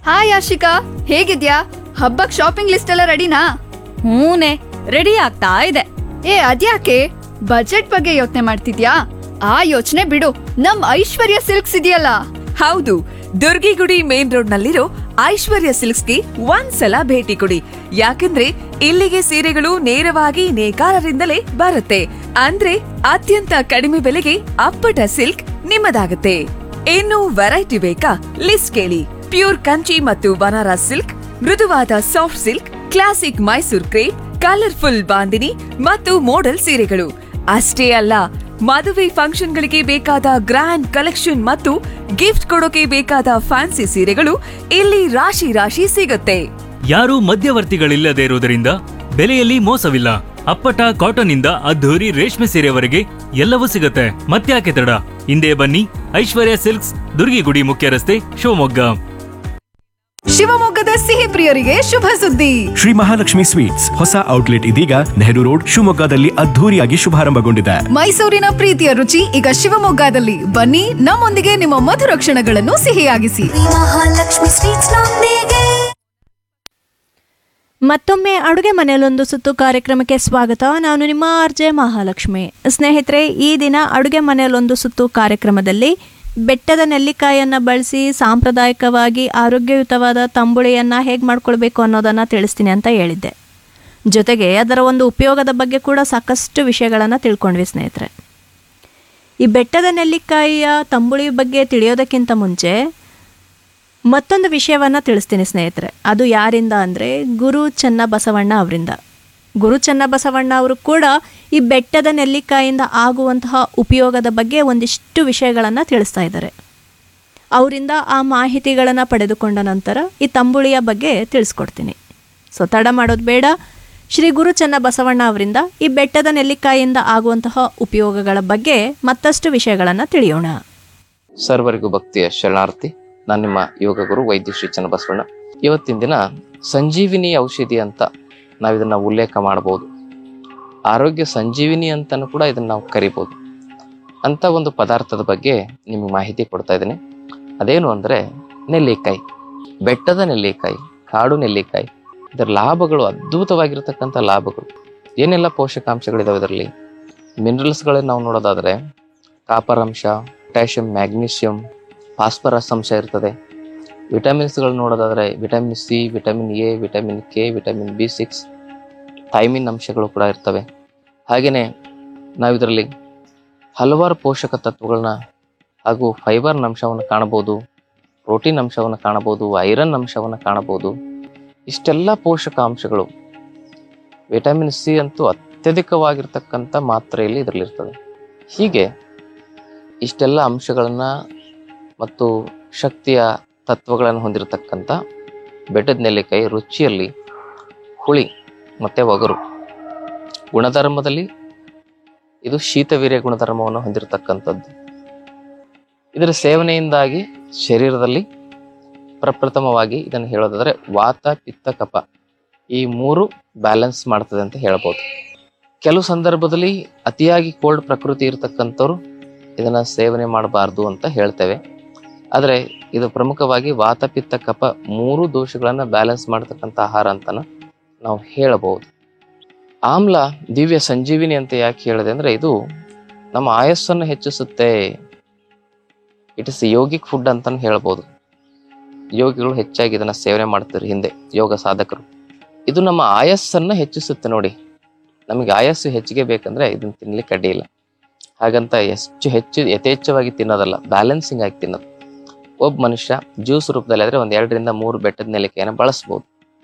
hi Ashika ಹೇಗಿದ್ಯಾ ಹಬ್ಬಕ್ shopping list ಎಲ್ಲ ರೆಡಿನಾ ಹೂನೆ ರೆಡಿ ಆಗ್ತಾ ಇದೆ ಏ ಅದ್ಯಾಕೆ ಬಜೆಟ್ ಬಗ್ಗೆ ಯೋಚನೆ ಮಾಡ್ತಿದ್ಯಾ ಆ ಯೋಚನೆ ಬಿಡು ನಮ್ ಐಶ್ವರ್ಯ ಸಿಲ್ಕ್ಸ್ ಇದೆಯಲ್ಲ ಹೌದು ದುರ್ಗಿಗುಡಿ ಮೇನ್ ರೋಡ್ ನಲ್ಲಿರೋ ಐಶ್ವರ್ಯ ಸಿಲ್ಕ್ಸ್ಗೆ ಒಂದ್ಸಲ ಭೇಟಿ ಕೊಡಿ ಯಾಕಂದ್ರೆ ಇಲ್ಲಿಗೆ ಸೀರೆಗಳು ನೇರವಾಗಿ ನೇಕಾರರಿಂದಲೇ ಬರುತ್ತೆ ಅಂದ್ರೆ ಅತ್ಯಂತ ಕಡಿಮೆ ಬೆಲೆಗೆ ಅಪ್ಪಟ ಸಿಲ್ಕ್ ನಿಮ್ಮದಾಗುತ್ತೆ ಇನ್ನು ವೆರೈಟಿ ಬೇಕಾ ಲಿಸ್ಟ್ ಕೇಳಿ ಪ್ಯೂರ್ ಕಂಚಿ ಮತ್ತು ಬನಾರಸ್ ಸಿಲ್ಕ್ ಮೃದುವಾದ soft silk classic Mysore crepe colourful bandhani ಮತ್ತು ಮೋಡಲ್ ಸೀರೆಗಳು ಅಷ್ಟೇ ಅಲ್ಲ ಮದುವೆ ಫಂಕ್ಷನ್ಗಳಿಗೆ ಬೇಕಾದ ಗ್ರ್ಯಾಂಡ್ ಕಲೆಕ್ಷನ್ ಮತ್ತು ಗಿಫ್ಟ್ ಕೊಡೋಕೆ ಬೇಕಾದ ಫ್ಯಾನ್ಸಿ ಸೀರೆಗಳು ಇಲ್ಲಿ ರಾಶಿ ರಾಶಿ ಸಿಗುತ್ತೆ ಯಾರೂ ಮಧ್ಯವರ್ತಿಗಳಿಲ್ಲದೆ ಇರುವುದರಿಂದ ಬೆಲೆಯಲ್ಲಿ ಮೋಸವಿಲ್ಲ ಅಪ್ಪಟ ಕಾಟನ್ ಇಂದ ಅದ್ಧೂರಿ ರೇಷ್ಮೆ ಸೀರೆವರೆಗೆ ಎಲ್ಲವೂ ಸಿಗುತ್ತೆ ಮತ್ತ್ಯಾಕೆ ತಡ ಹಿಂದೆ ಬನ್ನಿ ಐಶ್ವರ್ಯ ಸಿಲ್ಕ್ಸ್ ದುರ್ಗಿಗುಡಿ ಮುಖ್ಯ ರಸ್ತೆ ಶಿವಮೊಗ್ಗ ಶಿವಮೊಗ್ಗದ ಸಿಹಿ ಪ್ರಿಯರಿಗೆ ಶುಭ ಸುದ್ದಿ ಶ್ರೀ ಮಹಾಲಕ್ಷ್ಮಿ ಸ್ವೀಟ್ಸ್ ಹೊಸ ಔಟ್ಲೆಟ್ ಇದೀಗ ನೆಹರು ರೋಡ್ ಶಿವಮೊಗ್ಗದಲ್ಲಿ ಅದ್ಧೂರಿಯಾಗಿ ಶುಭಾರಂಭಗೊಂಡಿದೆ ಮೈಸೂರಿನ ಪ್ರೀತಿಯ ರುಚಿ ಈಗ ಶಿವಮೊಗ್ಗದಲ್ಲಿ ಬನ್ನಿ ನಮ್ಮೊಂದಿಗೆ ನಿಮ್ಮ ಮಧುರ ಕ್ಷಣಗಳನ್ನು ಸಿಹಿಯಾಗಿಸಿ ಮಹಾಲಕ್ಷ್ಮಿ ಸ್ವೀಟ್ಸ್ ನೊಂದಿಗೆ ಮತ್ತೊಮ್ಮೆ ಅಡುಗೆ ಮನೆಯಲ್ಲೊಂದು ಸುತ್ತು ಕಾರ್ಯಕ್ರಮಕ್ಕೆ ಸ್ವಾಗತ ನಾನು ನಿಮ್ಮ ಆರ್ ಜೆ ಮಹಾಲಕ್ಷ್ಮಿ ಸ್ನೇಹಿತರೆ ಈ ದಿನ ಅಡುಗೆ ಮನೆಯಲ್ಲೊಂದು ಸುತ್ತು ಕಾರ್ಯಕ್ರಮದಲ್ಲಿ ಬೆಟ್ಟದ ನೆಲ್ಲಿಕಾಯನ್ನು ಬಳಸಿ ಸಾಂಪ್ರದಾಯಿಕವಾಗಿ ಆರೋಗ್ಯಯುತವಾದ ತಂಬುಳಿಯನ್ನು ಹೇಗೆ ಮಾಡ್ಕೊಳ್ಬೇಕು ಅನ್ನೋದನ್ನು ತಿಳಿಸ್ತೀನಿ ಅಂತ ಹೇಳಿದ್ದೆ ಜೊತೆಗೆ ಅದರ ಒಂದು ಉಪಯೋಗದ ಬಗ್ಗೆ ಕೂಡ ಸಾಕಷ್ಟು ವಿಷಯಗಳನ್ನು ತಿಳ್ಕೊಂಡ್ವಿ ಸ್ನೇಹಿತರೆ ಈ ಬೆಟ್ಟದ ನೆಲ್ಲಿಕಾಯಿಯ ತಂಬುಳಿ ಬಗ್ಗೆ ತಿಳಿಯೋದಕ್ಕಿಂತ ಮುಂಚೆ ಮತ್ತೊಂದು ವಿಷಯವನ್ನು ತಿಳಿಸ್ತೀನಿ ಸ್ನೇಹಿತರೆ ಅದು ಯಾರಿಂದ ಅಂದರೆ ಗುರು ಚನ್ನಬಸವಣ್ಣ ಅವರಿಂದ ಗುರು ಚನ್ನಬಸವಣ್ಣ ಅವರು ಕೂಡ ಈ ಬೆಟ್ಟದ ನೆಲ್ಲಿಕಾಯಿಂದ ಆಗುವಂತಹ ಉಪಯೋಗದ ಬಗ್ಗೆ ಒಂದಿಷ್ಟು ವಿಷಯಗಳನ್ನು ತಿಳಿಸ್ತಾ ಇದ್ದಾರೆ ಅವರಿಂದ ಆ ಮಾಹಿತಿಗಳನ್ನು ಪಡೆದುಕೊಂಡ ನಂತರ ಈ ತಂಬುಳಿಯ ಬಗ್ಗೆ ತಿಳಿಸ್ಕೊಡ್ತೀನಿ ಸೊ ತಡ ಮಾಡೋದು ಬೇಡ ಶ್ರೀ ಗುರು ಚನ್ನಬಸವಣ್ಣ ಅವರಿಂದ ಈ ಬೆಟ್ಟದ ನೆಲ್ಲಿಕಾಯಿಂದ ಆಗುವಂತಹ ಉಪಯೋಗಗಳ ಬಗ್ಗೆ ಮತ್ತಷ್ಟು ವಿಷಯಗಳನ್ನು ತಿಳಿಯೋಣ ಸರ್ವರಿಗೂ ಭಕ್ತಿಯ ಶರಣಾರ್ಥಿ ನಾನು ನಿಮ್ಮ ಯೋಗ ಗುರು ವೈದ್ಯ ಶ್ರೀ ಚನ್ನಬಸವಣ್ಣ ಇವತ್ತಿನ ದಿನ ಸಂಜೀವಿನಿ ಔಷಧಿ ಅಂತ ನಾವು ಇದನ್ನ ಉಲ್ಲೇಖ ಮಾಡಬಹುದು ಆರೋಗ್ಯ ಸಂಜೀವಿನಿ ಅಂತಾನು ಕೂಡ ಇದನ್ನ ನಾವು ಕರಿಬಹುದು ಅಂತ ಒಂದು ಪದಾರ್ಥದ ಬಗ್ಗೆ ನಿಮಗೆ ಮಾಹಿತಿ ಕೊಡ್ತಾ ಇದ್ದೀನಿ ಅದೇನು ಅಂದ್ರೆ ನೆಲ್ಲಿಕಾಯಿ ಬೆಟ್ಟದ ನೆಲ್ಲಿಕಾಯಿ ಕಾಡು ನೆಲ್ಲಿಕಾಯಿ ಇದರ ಲಾಭಗಳು ಅದ್ಭುತವಾಗಿರ್ತಕ್ಕಂಥ ಲಾಭಗಳು ಏನೆಲ್ಲ ಪೋಷಕಾಂಶಗಳಿದಾವೆ ಇದರಲ್ಲಿ ಮಿನರಲ್ಸ್ಗಳನ್ನ ನಾವು ನೋಡೋದಾದ್ರೆ ಕಾಪರ್ ಅಂಶ ಪೊಟ್ಯಾಷಿಯಂ ಮ್ಯಾಗ್ನೀಷಿಯಂ ಫಾಸ್ಫರಸ್ ಅಂಶ ಇರ್ತದೆ ವಿಟಮಿನ್ಸ್ಗಳು ನೋಡೋದಾದ್ರೆ vitamin C vitamin A vitamin K vitamin B six thiamine ಅಂಶಗಳು ಕೂಡ ಇರ್ತವೆ ಹಾಗೆಯೇ ನಾವು ಇದರಲ್ಲಿ ಹಲವಾರು ಪೋಷಕ ತತ್ವಗಳನ್ನ ಹಾಗೂ ಫೈಬರ್ನ ಅಂಶವನ್ನು ಕಾಣಬಹುದು ಪ್ರೋಟೀನ್ ಅಂಶವನ್ನು ಕಾಣಬಹುದು ಐರನ್ ಅಂಶವನ್ನು ಕಾಣಬಹುದು ಇಷ್ಟೆಲ್ಲ ಪೋಷಕಾಂಶಗಳು ವಿಟಮಿನ್ ಸಿ ಅಂತೂ ಅತ್ಯಧಿಕವಾಗಿರ್ತಕ್ಕಂಥ ಮಾತ್ರೆಯಲ್ಲಿ ಇದರಲ್ಲಿರ್ತದೆ ಹೀಗೆ ಇಷ್ಟೆಲ್ಲ ಅಂಶಗಳನ್ನ ಮತ್ತು ಶಕ್ತಿಯ ತತ್ವಗಳನ್ನು ಹೊಂದಿರತಕ್ಕಂಥ ಬೆಟ್ಟದ ನೆಲ್ಲಿಕಾಯಿ ರುಚಿಯಲ್ಲಿ ಹುಳಿ ಮತ್ತೆ ಒಗರು ಗುಣಧರ್ಮದಲ್ಲಿ ಇದು ಶೀತವೀರ್ಯ ಗುಣಧರ್ಮವನ್ನು ಹೊಂದಿರತಕ್ಕಂಥದ್ದು ಇದರ ಸೇವನೆಯಿಂದಾಗಿ ಶರೀರದಲ್ಲಿ ಪ್ರಪ್ರಥಮವಾಗಿ ಇದನ್ನು ಹೇಳೋದಾದ್ರೆ ವಾತ ಪಿತ್ತ ಕಫ ಈ ಮೂರು ಬ್ಯಾಲೆನ್ಸ್ ಮಾಡ್ತದೆ ಅಂತ ಹೇಳ್ಬೋದು ಕೆಲವು ಸಂದರ್ಭದಲ್ಲಿ ಅತಿಯಾಗಿ ಕೋಲ್ಡ್ ಪ್ರಕೃತಿ ಇರತಕ್ಕಂಥವ್ರು ಇದನ್ನ ಸೇವನೆ ಮಾಡಬಾರ್ದು ಅಂತ ಹೇಳ್ತೇವೆ ಆದರೆ ಇದು ಪ್ರಮುಖವಾಗಿ ವಾತ ಪಿತ್ತ ಕಫ ಮೂರು ದೋಷಗಳನ್ನ ಬ್ಯಾಲೆನ್ಸ್ ಮಾಡತಕ್ಕಂಥ ಆಹಾರ ಅಂತಾನ ನಾವು ಹೇಳಬಹುದು ಆಮ್ಲ ದಿವ್ಯ ಸಂಜೀವಿನಿ ಅಂತ ಯಾಕೆ ಹೇಳಿದೆ ಅಂದ್ರೆ ಇದು ನಮ್ಮ ಆಯಸ್ಸನ್ನು ಹೆಚ್ಚಿಸುತ್ತೆ ಇಟ್ ಇಸ್ ಯೋಗಿಕ್ ಫುಡ್ ಅಂತಾನು ಹೇಳ್ಬೋದು ಯೋಗಿಗಳು ಹೆಚ್ಚಾಗಿ ಇದನ್ನ ಸೇವನೆ ಮಾಡ್ತಾರೆ ಹಿಂದೆ ಯೋಗ ಸಾಧಕರು ಇದು ನಮ್ಮ ಆಯಸ್ಸನ್ನ ಹೆಚ್ಚಿಸುತ್ತೆ ನೋಡಿ ನಮಗೆ ಆಯಸ್ಸು ಹೆಚ್ಚಿಗೆ ಬೇಕಂದ್ರೆ ಇದನ್ನ ತಿನ್ಲಿಕ್ಕೆ ಅಡ್ಡಿ ಇಲ್ಲ ಹಾಗಂತ ಹೆಚ್ಚು ಹೆಚ್ಚು ಯಥೇಚ್ಛವಾಗಿ ತಿನ್ನೋದಲ್ಲ ಬ್ಯಾಲೆನ್ಸಿಂಗ್ ಆಗಿ ತಿನ್ನೋದು ಒಬ್ಬ ಮನುಷ್ಯ ಜ್ಯೂಸ್ ರೂಪದಲ್ಲಿ ಆದ್ರೆ ಒಂದ್ ಎರಡರಿಂದ ಮೂರು ಬೆಟ್ಟದ ನೆಲ್ಲಿಕಾಯಿನ ಬಳಸ್ಬೋದು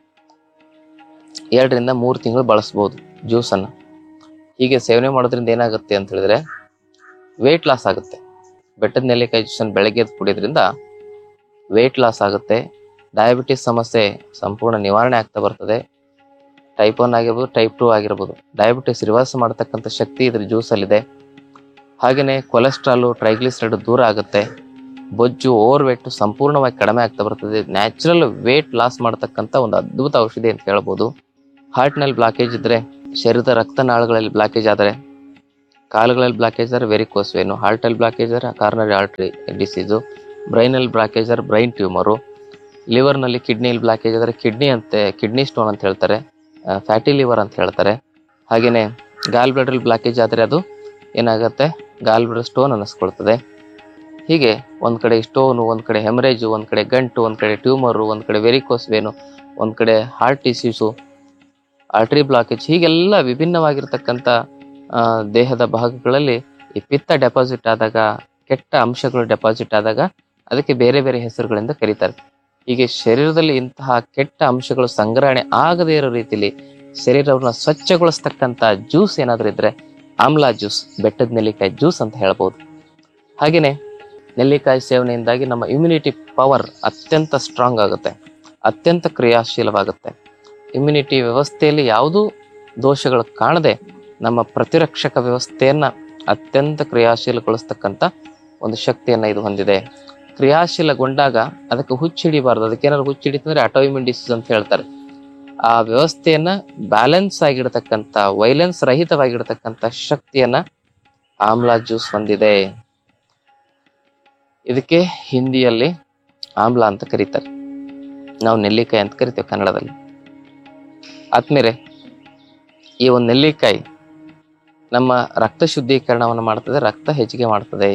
ಎರಡರಿಂದ ಮೂರು ತಿಂಗಳು ಬಳಸ್ಬೋದು ಜ್ಯೂಸನ್ನು ಹೀಗೆ ಸೇವನೆ ಮಾಡೋದ್ರಿಂದ ಏನಾಗುತ್ತೆ ಅಂತ ಹೇಳಿದ್ರೆ ವೇಟ್ ಲಾಸ್ ಆಗುತ್ತೆ ಬೆಟ್ಟದ ನೆಲ್ಲಿಕಾಯಿ ಜ್ಯೂಸನ್ನು ಬೆಳಗ್ಗೆ ಎದ್ದು ಕುಡಿಯೋದ್ರಿಂದ ವೇಟ್ ಲಾಸ್ ಆಗುತ್ತೆ ಡಯಾಬಿಟಿಸ್ ಸಮಸ್ಯೆ ಸಂಪೂರ್ಣ ನಿವಾರಣೆ ಆಗ್ತಾ ಬರ್ತದೆ ಟೈಪ್ ಒನ್ ಆಗಿರ್ಬೋದು ಟೈಪ್ ಟೂ ಆಗಿರ್ಬೋದು ಡಯಾಬಿಟಿಸ್ ರಿವರ್ಸ್ ಮಾಡತಕ್ಕಂಥ ಶಕ್ತಿ ಇದ್ರ ಜ್ಯೂಸಲ್ಲಿದೆ ಹಾಗೆಯೇ ಕೊಲೆಸ್ಟ್ರಾಲು ಟ್ರೈಗ್ಲಿಸರೈಡ್ ದೂರ ಆಗುತ್ತೆ ಬೊಜ್ಜು ಓವರ್ ವೇಟ್ ಸಂಪೂರ್ಣವಾಗಿ ಕಡಿಮೆ ಆಗ್ತಾ ಬರ್ತದೆ ನ್ಯಾಚುರಲ್ ವೇಟ್ ಲಾಸ್ ಮಾಡತಕ್ಕಂಥ ಒಂದು ಅದ್ಭುತ ಔಷಧಿ ಅಂತ ಹೇಳ್ಬೋದು ಹಾರ್ಟ್ನಲ್ಲಿ ಬ್ಲಾಕೇಜ್ ಇದ್ರೆ ಶರೀರದ ರಕ್ತನಾಳಗಳಲ್ಲಿ ಬ್ಲಾಕೇಜ್ ಆದರೆ ಕಾಲುಗಳಲ್ಲಿ ಬ್ಲಾಕೇಜ್ ಆದರೆ ವೆರಿಕೋಸ್ ವೇನು ಹಾರ್ಟಲ್ಲಿ ಬ್ಲಾಕೇಜ್ ಆದರೆ ಕಾರ್ನರಿ ಆರ್ಟ್ರಿ ಡಿಸೀಸು ಬ್ರೈನಲ್ಲಿ ಬ್ಲಾಕೇಜ್ ಆದರೆ ಬ್ರೈನ್ ಟ್ಯೂಮರು ಲಿವರ್ನಲ್ಲಿ ಕಿಡ್ನಿಲಿ ಬ್ಲಾಕೇಜ್ ಆದರೆ ಕಿಡ್ನಿ ಅಂತೆ ಕಿಡ್ನಿ ಸ್ಟೋನ್ ಅಂತ ಹೇಳ್ತಾರೆ ಫ್ಯಾಟಿ ಲಿವರ್ ಅಂತ ಹೇಳ್ತಾರೆ ಹಾಗೆಯೇ ಗಾಲ್ ಬ್ಲಡಲ್ ಬ್ಲಾಕೇಜ್ ಆದರೆ ಅದು ಏನಾಗುತ್ತೆ ಗಾಲ್ ಬ್ಲಡರ್ ಸ್ಟೋನ್ ಅನ್ನಿಸ್ಕೊಳ್ತದೆ ಹೀಗೆ ಒಂದು ಕಡೆ ಸ್ಟೋನು ಒಂದು ಕಡೆ ಹೆಮರೇಜು ಒಂದು ಕಡೆ ಗಂಟು ಒಂದು ಕಡೆ ಟ್ಯೂಮರು ಒಂದು ಕಡೆ ವೆರಿಕೋಸ್ ವೇನು ಒಂದು ಕಡೆ ಹಾರ್ಟ್ ಟಿಸ್ಯೂಸು ಆರ್ಟರಿ ಬ್ಲಾಕೇಜ್ ಹೀಗೆಲ್ಲ ವಿಭಿನ್ನವಾಗಿರ್ತಕ್ಕಂಥ ಆ, ದೇಹದ ಭಾಗಗಳಲ್ಲಿ ಈ ಪಿತ್ತ ಡೆಪಾಸಿಟ್ ಆದಾಗ ಕೆಟ್ಟ ಅಂಶಗಳು ಡೆಪಾಸಿಟ್ ಆದಾಗ ಅದಕ್ಕೆ ಬೇರೆ ಬೇರೆ ಹೆಸರುಗಳಿಂದ ಕರೀತಾರೆ ಹೀಗೆ ಶರೀರದಲ್ಲಿ ಇಂತಹ ಕೆಟ್ಟ ಅಂಶಗಳು ಸಂಗ್ರಹಣೆ ಆಗದೇ ಇರೋ ರೀತಿಲಿ ಶರೀರವನ್ನ ಸ್ವಚ್ಛಗೊಳಿಸ್ತಕ್ಕಂಥ ಜ್ಯೂಸ್ ಏನಾದರೂ ಇದ್ರೆ ಆಮ್ಲಾ ಜ್ಯೂಸ್ ಬೆಟ್ಟದ ನೆಲ್ಲಿಕಾಯಿ ಜ್ಯೂಸ್ ಅಂತ ಹೇಳ್ಬೋದು ಹಾಗೆಯೇ ನೆಲ್ಲಿಕಾಯಿ ಸೇವನೆಯಿಂದಾಗಿ ನಮ್ಮ ಇಮ್ಯುನಿಟಿ ಪವರ್ ಅತ್ಯಂತ ಸ್ಟ್ರಾಂಗ್ ಆಗುತ್ತೆ ಅತ್ಯಂತ ಕ್ರಿಯಾಶೀಲವಾಗುತ್ತೆ ಇಮ್ಯುನಿಟಿ ವ್ಯವಸ್ಥೆಯಲ್ಲಿ ಯಾವುದೂ ದೋಷಗಳು ಕಾಣದೆ ನಮ್ಮ ಪ್ರತಿರಕ್ಷಕ ವ್ಯವಸ್ಥೆಯನ್ನ ಅತ್ಯಂತ ಕ್ರಿಯಾಶೀಲಗೊಳಿಸ್ತಕ್ಕಂಥ ಒಂದು ಶಕ್ತಿಯನ್ನ ಇದು ಹೊಂದಿದೆ ಕ್ರಿಯಾಶೀಲಗೊಂಡಾಗ ಅದಕ್ಕೆ ಹುಚ್ಚಿಡಿಬಾರ್ದು ಅದಕ್ಕೆ ಏನಾದ್ರು ಹುಚ್ಚಿಡಿತಂದ್ರೆ ಅಟೋಇಮ್ಯೂನ್ ಡಿಸೀಸ್ ಅಂತ ಹೇಳ್ತಾರೆ ಆ ವ್ಯವಸ್ಥೆಯನ್ನ ಬ್ಯಾಲೆನ್ಸ್ ಆಗಿಡತಕ್ಕಂಥ ವೈಲೆನ್ಸ್ ರಹಿತವಾಗಿಡತಕ್ಕಂಥ ಶಕ್ತಿಯನ್ನ ಆಮ್ಲಾ ಜ್ಯೂಸ್ ಹೊಂದಿದೆ ಇದಕ್ಕೆ ಹಿಂದಿಯಲ್ಲಿ ಆಮ್ಲ ಅಂತ ಕರೀತಾರೆ ನಾವು ನೆಲ್ಲಿಕಾಯಿ ಅಂತ ಕರಿತೇವೆ ಕನ್ನಡದಲ್ಲಿ ಆದ್ಮೇಲೆ ಈ ಒಂದು ನೆಲ್ಲಿಕಾಯಿ ನಮ್ಮ ರಕ್ತ ಶುದ್ಧೀಕರಣವನ್ನು ಮಾಡ್ತದೆ ರಕ್ತ ಹೆಚ್ಚಿಗೆ ಮಾಡ್ತದೆ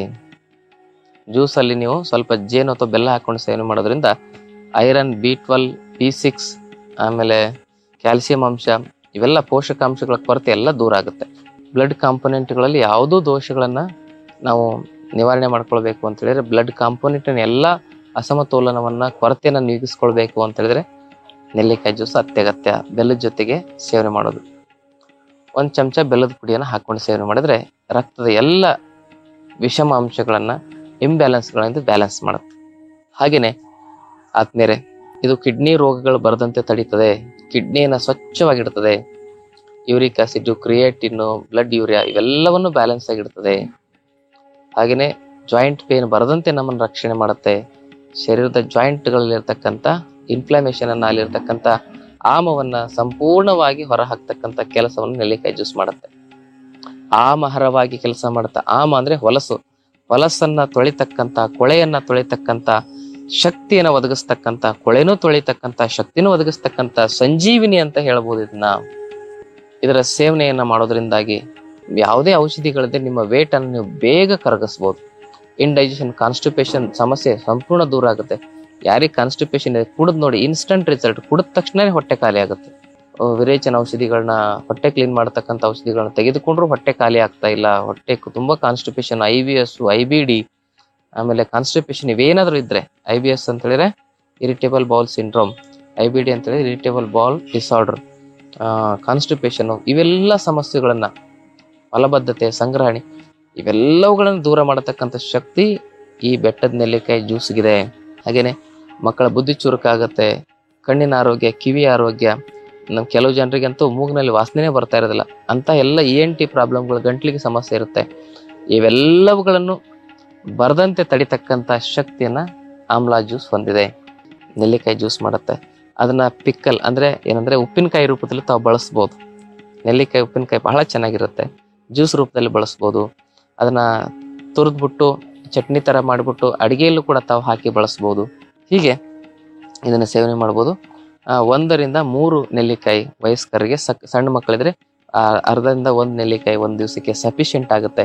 ಜ್ಯೂಸಲ್ಲಿ ನೀವು ಸ್ವಲ್ಪ ಜೇನು ಅಥವಾ ಬೆಲ್ಲ ಹಾಕೊಂಡು ಸೇವನೆ ಮಾಡೋದ್ರಿಂದ iron B twelve B six ಆಮೇಲೆ ಕ್ಯಾಲ್ಸಿಯಂ ಅಂಶ ಇವೆಲ್ಲ ಪೋಷಕಾಂಶಗಳ ಕೊರತೆ ಎಲ್ಲ ದೂರ ಆಗುತ್ತೆ ಬ್ಲಡ್ ಕಾಂಪೊನೆಂಟ್ಗಳಲ್ಲಿ ಯಾವುದೋ ದೋಷಗಳನ್ನು ನಾವು ನಿವಾರಣೆ ಮಾಡ್ಕೊಳ್ಬೇಕು ಅಂತ ಹೇಳಿದ್ರೆ ಬ್ಲಡ್ ಕಾಂಪೊನೆಂಟಿನ ಎಲ್ಲ ಅಸಮತೋಲನವನ್ನ ಕೊರತೆಯನ್ನು ನೀಗಿಸ್ಕೊಳ್ಬೇಕು ಅಂತ ಹೇಳಿದ್ರೆ ನೆಲ್ಲಿಕಾಯಿ ಜ್ಯೂಸ್ ಅತ್ಯಗತ್ಯ ಬೆಲ್ಲದ ಜೊತೆಗೆ ಸೇವನೆ ಮಾಡೋದು ಒಂದು ಚಮಚ ಬೆಲ್ಲದ ಪುಡಿಯನ್ನು ಹಾಕೊಂಡು ಸೇವನೆ ಮಾಡಿದ್ರೆ ರಕ್ತದ ಎಲ್ಲ ವಿಷಮ ಅಂಶಗಳನ್ನ ಇಂಬ್ಯಾಲೆನ್ಸ್ಗಳಿಂದ ಬ್ಯಾಲೆನ್ಸ್ ಮಾಡುತ್ತೆ ಹಾಗೇನೆ ಆದ್ಮೇಲೆ ಇದು ಕಿಡ್ನಿ ರೋಗಗಳು ಬರದಂತೆ ತಡೀತದೆ ಕಿಡ್ನಿಯನ್ನ ಸ್ವಚ್ಛವಾಗಿಡ್ತದೆ uric acid creatinine blood urea ಇವೆಲ್ಲವನ್ನು ಬ್ಯಾಲೆನ್ಸ್ ಆಗಿಡ್ತದೆ ಹಾಗೇನೆ ಜಾಯಿಂಟ್ ಪೇನ್ ಬರದಂತೆ ನಮ್ಮನ್ನು ರಕ್ಷಣೆ ಮಾಡುತ್ತೆ ಶರೀರದ ಜಾಯಿಂಟ್ಗಳಲ್ಲಿರ್ತಕ್ಕಂಥ ಇನ್ಫ್ಲಮೇಷನ್ ಅನ್ನ ಅಲ್ಲಿರ್ತಕ್ಕಂಥ ಆಮವನ್ನ ಸಂಪೂರ್ಣವಾಗಿ ಹೊರ ಹಾಕ್ತಕ್ಕಂಥ ಕೆಲಸವನ್ನು ನೆಲ್ಲಿಕಾಯಿ ಜ್ಯೂಸ್ ಮಾಡುತ್ತೆ ಆಮಹರವಾಗಿ ಕೆಲಸ ಮಾಡುತ್ತೆ ಆಮ ಅಂದ್ರೆ ಹೊಲಸು ಹೊಲಸನ್ನ ತೊಳಿತಕ್ಕಂಥ ಕೊಳೆಯನ್ನ ತೊಳಿತಕ್ಕಂಥ ಶಕ್ತಿಯನ್ನ ಒದಗಿಸ್ತಕ್ಕಂಥ ಕೊಳೆನೂ ತೊಳಿತಕ್ಕಂಥ ಶಕ್ತಿನೂ ಒದಗಿಸ್ತಕ್ಕಂಥ ಸಂಜೀವಿನಿ ಅಂತ ಹೇಳ್ಬೋದು ಇದನ್ನ ಇದರ ಸೇವನೆಯನ್ನ ಮಾಡೋದ್ರಿಂದಾಗಿ ಯಾವುದೇ ಔಷಧಿಗಳಿಂದ ನಿಮ್ಮ ವೇಟ್ ಅನ್ನು ನೀವು ಬೇಗ ಕರಗಿಸ್ಬೋದು ಇಂಡೈಜೆಷನ್ ಕಾನ್ಸ್ಟಿಪೇಷನ್ ಸಮಸ್ಯೆ ಸಂಪೂರ್ಣ ದೂರ ಆಗುತ್ತೆ ಯಾರಿಗೆ ಕಾನ್ಸ್ಟಿಪೇಷನ್ ಇದೆ ಕುಡಿದ್ ನೋಡಿ ಇನ್ಸ್ಟಂಟ್ ರಿಸಲ್ಟ್ ಕುಡಿದ ತಕ್ಷಣನೇ ಹೊಟ್ಟೆ ಖಾಲಿ ಆಗುತ್ತೆ ಆ, ವಿರೇಚನ ಔಷಧಿಗಳನ್ನ ಹೊಟ್ಟೆ ಕ್ಲೀನ್ ಮಾಡತಕ್ಕಂಥ ಔಷಧಿಗಳನ್ನ ತೆಗೆದುಕೊಂಡ್ರು ಹೊಟ್ಟೆ ಖಾಲಿ ಆಗ್ತಾ ಇಲ್ಲ ಹೊಟ್ಟೆ ಕು- ತುಂಬಾ constipation I B S I B D ಆಮೇಲೆ ಕಾನ್ಸ್ಟಿಪೇಷನ್ ಇವೇನಾದ್ರೂ ಇದ್ರೆ ಐ ಬಿ ಎಸ್ ಅಂತ ಹೇಳಿದ್ರೆ irritable bowel syndrome I B D ಅಂತ ಹೇಳಿದ್ರೆ ಇರಿಟೇಬಲ್ ಬಾಲ್ ಡಿಸಾರ್ಡರ್ ಕಾನ್ಸ್ಟಿಪೇಷನ್ ಇವೆಲ್ಲ ಸಮಸ್ಯೆಗಳನ್ನ ಮಲಬದ್ಧತೆ ಸಂಗ್ರಹಣೆ ಇವೆಲ್ಲವುಗಳನ್ನು ದೂರ ಮಾಡತಕ್ಕಂಥ ಶಕ್ತಿ ಈ ಬೆಟ್ಟದ ನೆಲ್ಲಿಕಾಯಿ ಜ್ಯೂಸ್ಗಿದೆ ಹಾಗೇನೆ ಮಕ್ಕಳ ಬುದ್ಧಿ ಚುರುಕಾಗತ್ತೆ ಕಣ್ಣಿನ ಆರೋಗ್ಯ ಕಿವಿ ಆರೋಗ್ಯ ನಮ್ ಕೆಲವು ಜನರಿಗಂತೂ ಮೂಗಿನಲ್ಲಿ ವಾಸನೆ ಬರ್ತಾ ಇರೋದಿಲ್ಲ ಅಂತ ಎಲ್ಲ ಇ ಎನ್ ಟಿ ಪ್ರಾಬ್ಲಮ್ಗಳು ಗಂಟ್ಲಿಗೆ ಸಮಸ್ಯೆ ಇರುತ್ತೆ ಇವೆಲ್ಲವುಗಳನ್ನು ಬರದಂತೆ ತಡಿತಕ್ಕಂಥ ಶಕ್ತಿಯನ್ನ ಆಮ್ಲಾ ಜ್ಯೂಸ್ ಹೊಂದಿದೆ ನೆಲ್ಲಿಕಾಯಿ ಜ್ಯೂಸ್ ಮಾಡುತ್ತೆ ಅದನ್ನ ಪಿಕ್ಕಲ್ ಅಂದ್ರೆ ಏನಂದ್ರೆ ಉಪ್ಪಿನಕಾಯಿ ರೂಪದಲ್ಲಿ ತಾವು ಬಳಸ್ಬೋದು ನೆಲ್ಲಿಕಾಯಿ ಉಪ್ಪಿನಕಾಯಿ ಬಹಳ ಚೆನ್ನಾಗಿರುತ್ತೆ ಜ್ಯೂಸ್ ರೂಪದಲ್ಲಿ ಬಳಸ್ಬೋದು ಅದನ್ನ ತುರಿದ್ಬಿಟ್ಟು ಚಟ್ನಿ ತರ ಮಾಡಿಬಿಟ್ಟು ಅಡಿಗೆಯಲ್ಲೂ ಕೂಡ ತಾವು ಹಾಕಿ ಬಳಸ್ಬೋದು ಹೀಗೆ ಇದನ್ನ ಸೇವನೆ ಮಾಡ್ಬೋದು ಆ, ಒಂದರಿಂದ ಮೂರು ನೆಲ್ಲಿಕಾಯಿ ವಯಸ್ಕರಿಗೆ ಸಕ್ ಸಣ್ಣ ಮಕ್ಕಳಿದ್ರೆ ಆ, ಅರ್ಧದಿಂದ ಒಂದು ನೆಲ್ಲಿಕಾಯಿ ಒಂದು ದಿವಸಕ್ಕೆ ಸಫಿಶಿಯಂಟ್ ಆಗುತ್ತೆ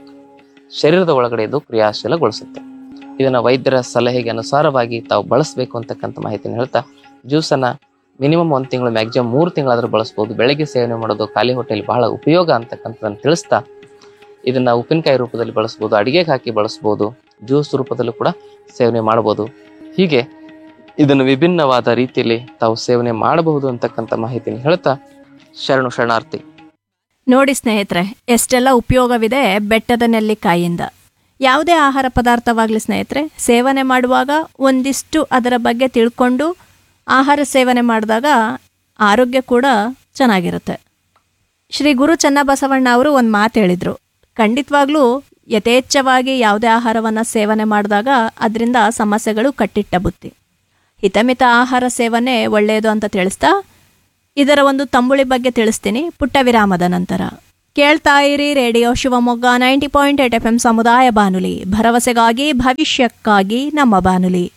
ಶರೀರದ ಒಳಗಡೆ ಇದು ಕ್ರಿಯಾಶೀಲಗೊಳಿಸುತ್ತೆ ಇದನ್ನ ವೈದ್ಯರ ಸಲಹೆಗೆ ಅನುಸಾರವಾಗಿ ತಾವು ಬಳಸಬೇಕು ಅಂತಕ್ಕಂಥ ಮಾಹಿತಿನ ಹೇಳ್ತಾ ಜ್ಯೂಸನ್ನ ಮಿನಿಮಮ್ ಒಂದು ತಿಂಗಳು ಮ್ಯಾಕ್ಸಿಮಮ್ ಮೂರು ತಿಂಗಳಾದ್ರೂ ಬಳಸ್ಬೋದು ಬೆಳಗ್ಗೆ ಸೇವನೆ ಮಾಡೋದು ಖಾಲಿ ಹೊಟ್ಟೆಯಲ್ಲಿ ಬಹಳ ಉಪಯೋಗ ಅಂತಕ್ಕಂಥದ್ದನ್ನು ತಿಳಿಸ್ತಾ ಇದನ್ನ ಉಪ್ಪಿನಕಾಯಿ ರೂಪದಲ್ಲಿ ಬಳಸ್ಬೋದು ಅಡಿಗೆಗೆ ಹಾಕಿ ಬಳಸ್ಬೋದು ಜ್ಯೂಸ್ ರೂಪದಲ್ಲೂ ಕೂಡ ಸೇವನೆ ಮಾಡಬಹುದು ಹೀಗೆ ಇದನ್ನು ವಿಭಿನ್ನವಾದ ರೀತಿಯಲ್ಲಿ ತಾವು ಸೇವನೆ ಮಾಡಬಹುದು ಅಂತಕ್ಕಂಥ ಮಾಹಿತಿನ ಹೇಳ್ತಾ ಶರಣು ಶರಣಾರ್ಥಿ ನೋಡಿ ಸ್ನೇಹಿತರೆ ಎಷ್ಟೆಲ್ಲ ಉಪಯೋಗವಿದೆ ಬೆಟ್ಟದ ನೆಲ್ಲಿಕಾಯಿಯಿಂದ ಯಾವುದೇ ಆಹಾರ ಪದಾರ್ಥವಾಗಲಿ ಸ್ನೇಹಿತರೆ ಸೇವನೆ ಮಾಡುವಾಗ ಒಂದಿಷ್ಟು ಅದರ ಬಗ್ಗೆ ತಿಳ್ಕೊಂಡು ಆಹಾರ ಸೇವನೆ ಮಾಡಿದಾಗ ಆರೋಗ್ಯ ಕೂಡ ಚೆನ್ನಾಗಿರುತ್ತೆ ಶ್ರೀ ಗುರು ಚನ್ನಬಸವಣ್ಣ ಅವರು ಒಂದು ಮಾತು ಹೇಳಿದರು ಖಂಡಿತವಾಗ್ಲೂ ಯಥೇಚ್ಛವಾಗಿ ಯಾವುದೇ ಆಹಾರವನ್ನು ಸೇವನೆ ಮಾಡಿದಾಗ ಅದರಿಂದ ಸಮಸ್ಯೆಗಳು ಕಟ್ಟಿಟ್ಟ ಬುತ್ತಿ ಹಿತಮಿತ ಆಹಾರ ಸೇವನೆ ಒಳ್ಳೆಯದು ಅಂತ ತಿಳಿಸ್ತಾ ಇದರ ಒಂದು ತಂಬುಳಿ ಬಗ್ಗೆ ತಿಳಿಸ್ತೀನಿ ಪುಟ್ಟ ವಿರಾಮದ ನಂತರ ಕೇಳ್ತಾ ಇರಿ radio Shivamogga ninety point eight F M ಸಮುದಾಯ ಬಾನುಲಿ ಭರವಸೆಗಾಗಿ ಭವಿಷ್ಯಕ್ಕಾಗಿ ನಮ್ಮ ಬಾನುಲಿ